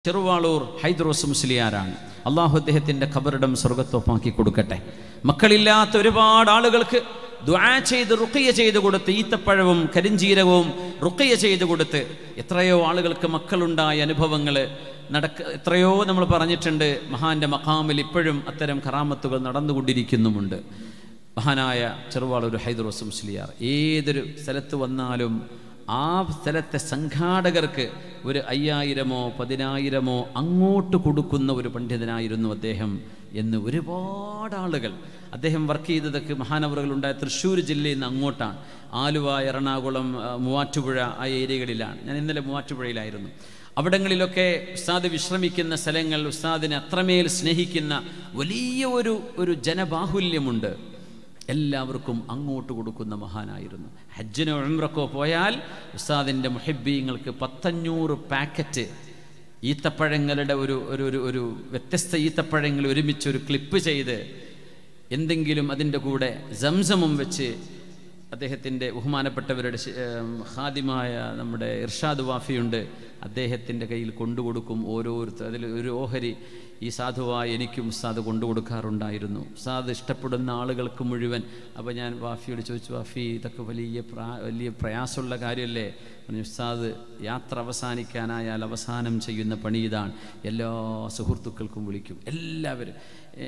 ചെറുവാളൂർ ഹൈദ്രോസ് മുസ്ലിയാരാണ് അള്ളാഹു അദ്ദേഹത്തിൻ്റെ ഖബറിടം സ്വർഗത്തൊപ്പാക്കി കൊടുക്കട്ടെ മക്കളില്ലാത്ത ഒരുപാട് ആളുകൾക്ക് ദ്വാ ചെയ്ത് റുക്കിയ ചെയ്ത് കൊടുത്ത് ഈത്തപ്പഴവും കരിഞ്ചീരകവും റുക്കിയ ചെയ്ത് കൊടുത്ത് എത്രയോ ആളുകൾക്ക് മക്കളുണ്ടായ അനുഭവങ്ങൾ നടക്ക എത്രയോ നമ്മൾ പറഞ്ഞിട്ടുണ്ട് മഹാന്റെ മഖാമിൽ ഇപ്പോഴും അത്തരം കറാമത്തുകൾ നടന്നുകൊണ്ടിരിക്കുന്നുമുണ്ട് മഹാനായ ചെറുവാളൂർ ഹൈദ്രോസ് മുസ്ലിയാർ ഏതൊരു സ്ഥലത്ത് വന്നാലും ആ സ്ഥലത്തെ സംഘാടകർക്ക് ഒരു അയ്യായിരമോ പതിനായിരമോ അങ്ങോട്ട് കൊടുക്കുന്ന ഒരു പണ്ഡിതനായിരുന്നു അദ്ദേഹം എന്ന് ഒരുപാട് ആളുകൾ അദ്ദേഹം വർക്ക് ചെയ്തതൊക്കെ മഹാനവറുകളുണ്ടായ തൃശ്ശൂർ ജില്ലയിൽ നിന്ന് അങ്ങോട്ടാണ് ആലുവ എറണാകുളം ആ, മൂവാറ്റുപുഴ ആ ഏരിയകളിലാണ് ഞാൻ ഇന്നലെ മൂവാറ്റുപുഴയിലായിരുന്നു അവിടങ്ങളിലൊക്കെ ഉസ്താദ് വിശ്രമിക്കുന്ന സ്ഥലങ്ങൾ ഉസ്താദിനെ അത്രമേൽ സ്നേഹിക്കുന്ന വലിയ ഒരു ഒരു ജനബാഹുല്യമുണ്ട് എല്ലാവർക്കും അങ്ങോട്ട് കൊടുക്കുന്ന മഹാനായിരുന്നു ഹജ്ജിനോ ഉംറക്കോ പോയാൽ ഉസ്താദിൻ്റെ മുഹബ്ബീങ്ങൾക്ക് പത്തഞ്ഞൂറ് പാക്കറ്റ് ഈത്തപ്പഴങ്ങളുടെ ഒരു ഒരു ഒരു ഒരു വ്യത്യസ്ത ഈത്തപ്പഴങ്ങൾ ഒരുമിച്ച് ഒരു ക്ലിപ്പ് ചെയ്ത് എന്തെങ്കിലും അതിൻ്റെ കൂടെ സംസമും വെച്ച് അദ്ദേഹത്തിൻ്റെ ബഹുമാനപ്പെട്ടവരുടെ ശി- ഏം, ഖാദിമായ നമ്മുടെ ഇർഷാദ് വാഫിയുണ്ട് അദ്ദേഹത്തിൻ്റെ കയ്യിൽ കൊണ്ടുകൊടുക്കും ഓരോരുത്തർ അതിൽ ഒരു ഓഹരി ഈ സാധുവായ എനിക്കും ഉസ്താദ് കൊണ്ടു കൊടുക്കാറുണ്ടായിരുന്നു ഉസ്താദ് ഇഷ്ടപ്പെടുന്ന ആളുകൾക്ക് മുഴുവൻ അപ്പോൾ ഞാൻ വാഫിയോട് ചോദിച്ചു വാഫി ഇതൊക്കെ വലിയ പ്രാ വലിയ പ്രയാസമുള്ള കാര്യമല്ലേ പറഞ്ഞു ഉസ്താദ് യാത്ര അവസാനിക്കാനായാൽ അവസാനം ചെയ്യുന്ന പണി ഇതാണ് എല്ലാ സുഹൃത്തുക്കൾക്കും വിളിക്കും എല്ലാവരും ഏ,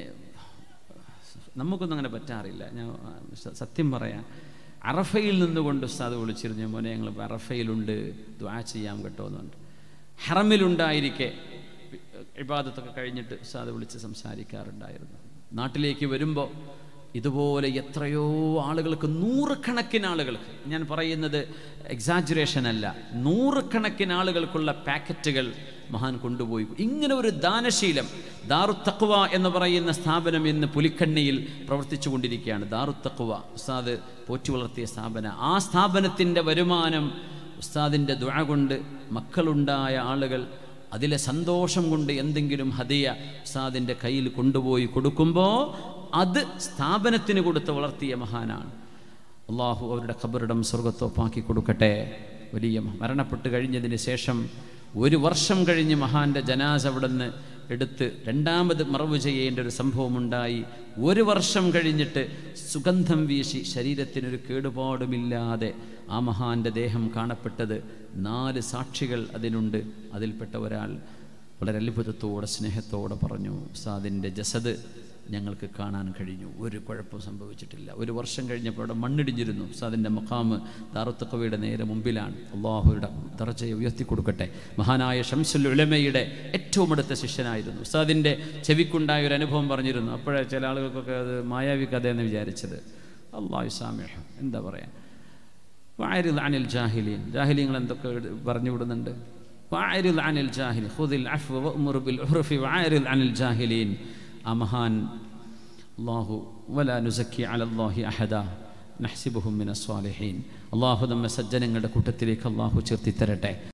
നമുക്കൊന്നും അങ്ങനെ പറ്റാറില്ല ഞാൻ ആ, സ- സത്യം പറയാം അറഫയിൽ നിന്നുകൊണ്ട് ഉസ്താദ് വിളിച്ചിരുന്നു മോനെ ഞങ്ങൾ അറഫയിലുണ്ട് ദ്വാ ചെയ്യാം കേട്ടോ എന്ന് പറഞ്ഞു ഹറമിലുണ്ടായിരിക്കെ ഇബാദത്തൊക്കെ കഴിഞ്ഞിട്ട് ഉസ്താദ് വിളിച്ച് സംസാരിക്കാറുണ്ടായിരുന്നു നാട്ടിലേക്ക് വരുമ്പോൾ ഇതുപോലെ എത്രയോ ആളുകൾക്ക് നൂറുകണക്കിന് ആളുകൾക്ക് ഞാൻ പറയുന്നത് എക്സാജുറേഷൻ അല്ല നൂറുകണക്കിന് ആളുകൾക്കുള്ള പാക്കറ്റുകൾ മഹാൻ കൊണ്ടുപോയി ഇങ്ങനെ ഒരു ദാനശീലം ദാറുത്തക്വ എന്ന് പറയുന്ന സ്ഥാപനം ഇന്ന് പുലിക്കണ്ണിയിൽ പ്രവർത്തിച്ചു കൊണ്ടിരിക്കുകയാണ് ദാറുത്തക്വ ഉസ്താദ് പോറ്റി വളർത്തിയ സ്ഥാപനം ആ സ്ഥാപനത്തിൻ്റെ വരുമാനം ഉസ്താദിൻ്റെ ദുഴ കൊണ്ട് മക്കളുണ്ടായ ആളുകൾ അതിലെ സന്തോഷം കൊണ്ട് എന്തെങ്കിലും ഹദിയ ഉസ്താദിൻ്റെ കയ്യിൽ കൊണ്ടുപോയി കൊടുക്കുമ്പോൾ അത് സ്ഥാപനത്തിന് കൊടുത്ത് വളർത്തിയ മഹാനാണ് അള്ളാഹു അവരുടെ ഖബറിടം സ്വർഗത്തോപ്പാക്കി കൊടുക്കട്ടെ വലിയ മരണപ്പെട്ട് കഴിഞ്ഞതിന് ശേഷം ഒരു വർഷം കഴിഞ്ഞ് മഹാന്റെ ജനാസ അവിടെ നിന്ന് എടുത്ത് രണ്ടാമത് മറവ് ചെയ്യേണ്ട ഒരു സംഭവമുണ്ടായി ഒരു വർഷം കഴിഞ്ഞിട്ട് സുഗന്ധം വീശി ശരീരത്തിനൊരു കേടുപാടുമില്ലാതെ ആ മഹാന്റെ ദേഹം കാണപ്പെട്ടത് നാല് സാക്ഷികൾ അതിനുണ്ട് അതിൽപ്പെട്ട ഒരാൾ വളരെ അത്ഭുതത്തോടെ സ്നേഹത്തോടെ പറഞ്ഞു ഉസ്താദിൻ്റെ ജസദ് ഞങ്ങൾക്ക് കാണാൻ കഴിഞ്ഞു ഒരു കുഴപ്പവും സംഭവിച്ചിട്ടില്ല ഒരു വർഷം കഴിഞ്ഞപ്പോൾ അവിടെ മണ്ണിടിഞ്ഞിരുന്നു ഉസ്താദിൻ്റെ മഖാമ് ദാറുത്തക്കവയുടെ നേരെ മുമ്പിലാണ് അള്ളാഹുയുടെ ദർജയെ ഉയർത്തി കൊടുക്കട്ടെ മഹാനായ ഷംസുൽ ഉലമയുടെ ഏറ്റവും അടുത്ത ശിഷ്യനായിരുന്നു ഉസ്താദിൻ്റെ ചെവിക്കുണ്ടായ ഒരു അനുഭവം പറഞ്ഞിരുന്നു അപ്പോഴേ ചില ആളുകൾക്കൊക്കെ അത് മായാവി കഥ എന്ന് വിചാരിച്ചത് അള്ളാഹു സാമ്യഹ എന്താ പറയുക വാരിൽ അനിൽ ജാഹിലീൻ ജാഹിലീങ്ങൾ എന്തൊക്കെ പറഞ്ഞു വിടുന്നുണ്ട് വാരിൽ അനിൽ ജാഹിലി ഖുദിൽ അഫ്വ വഅ്മുർ ബിൽ ഉർഫി വാരിൽ അനിൽ ജാഹിലീൻ ആ മഹാൻ അല്ലാഹു വലാ നുസക്കി അലല്ലാഹി അഹദ നഹ്സിബുഹും മിന സ്വാലിഹീൻ അള്ളാഹു നമ്മെ സജ്ജനങ്ങളുടെ കൂട്ടത്തിലേക്ക് അള്ളാഹു ചേർത്തി തരട്ടെ